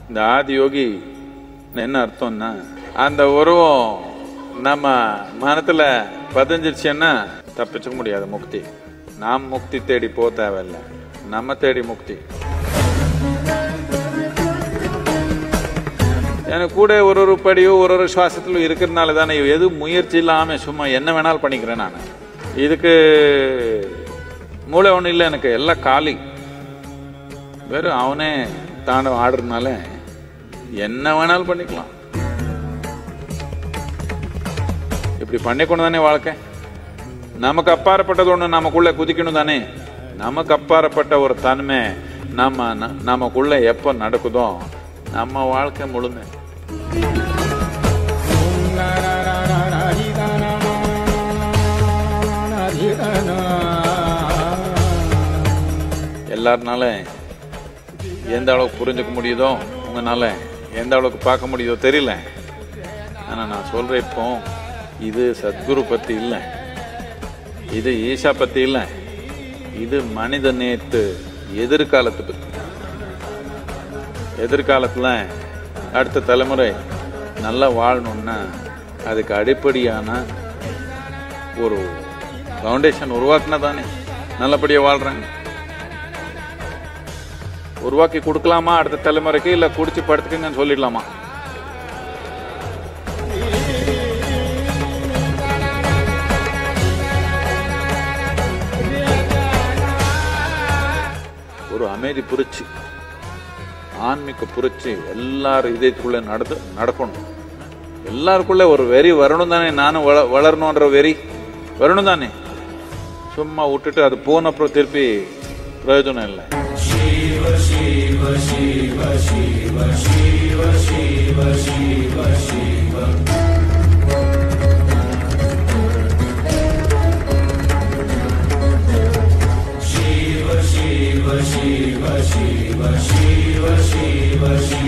இந்த ஆதி யோகி என்ன அர்த்தம்னா அந்த உருவம் நம்ம மனத்துல பதிஞ்சிருச்சுன்னா தப்பிச்சுக்க முடியாது முக்தி நாம் முக்தி தேடி போக தேவையில்லை நம்ம தேடி முக்தி எனக்கு கூட ஒரு ஒரு படியோ ஒரு ஒரு சுவாசத்திலும் இருக்கிறதுனால தானே எது முயற்சி இல்லாமல் சும்மா என்ன வேணாலும் பண்ணிக்கிறேன் நான் இதுக்கு மூளை ஒன்றும் இல்லை எனக்கு எல்லாம் காலி வெறும் அவனே தாண்டவம் ஆடுறதுனால என்ன வேணாலும் பண்ணிக்கலாம் இப்படி பண்ணிக்கொண்டு தானே வாழ்க்கை நமக்கு அப்பாற்பட்டது ஒன்று நமக்குள்ள குதிக்கணும் தானே நமக்கு அப்பாற்பட்ட ஒரு தன்மை நம்ம ந- நமக்குள்ள எப்போ நடக்குதோ நம்ம வாழ்க்கை முழுமை எல்லாருனால எந்த அளவுக்கு புரிஞ்சுக்க முடியுதோ உங்களால எந்த அளவுக்கு பார்க்க முடியுதோ தெரியல ஆனா நான் சொல்றேன் இப்போ இது சத்குரு பத்தி இல்லை இது ஈஷா பத்தி இல்லை இது மனித நேத்து எதிர்காலத்தை பத்தி எதிர்காலத்துல அடுத்த தலைமுறை நல்லா வாழணும்னா அதுக்கு அடிப்படையான ஒரு ஃபவுண்டேஷன் உருவாக்குனா தானே நல்லபடியா வாழ்றாங்க உருவாக்கி கொடுக்கலாமா அடுத்த தலைமுறைக்கு இல்ல குடிச்சு படுத்துக்குங்கன்னு சொல்லிடலாமா ஒரு அமைதி புரட்சி ஆன்மீக புரட்சி எல்லாரும் இதயத்துக்குள்ள நடந்து நடக்கணும் எல்லாருக்குள்ள ஒரு வெறி வரணும் தானே நானும் வள வளரணுன்ற வெறி வரணும் தானே சும்மா விட்டுட்டு அது போன அப்புறம் திருப்பி பிரயோஜனம் இல்லை Shiva, Shiva, Shiva, Shiva, Shiva,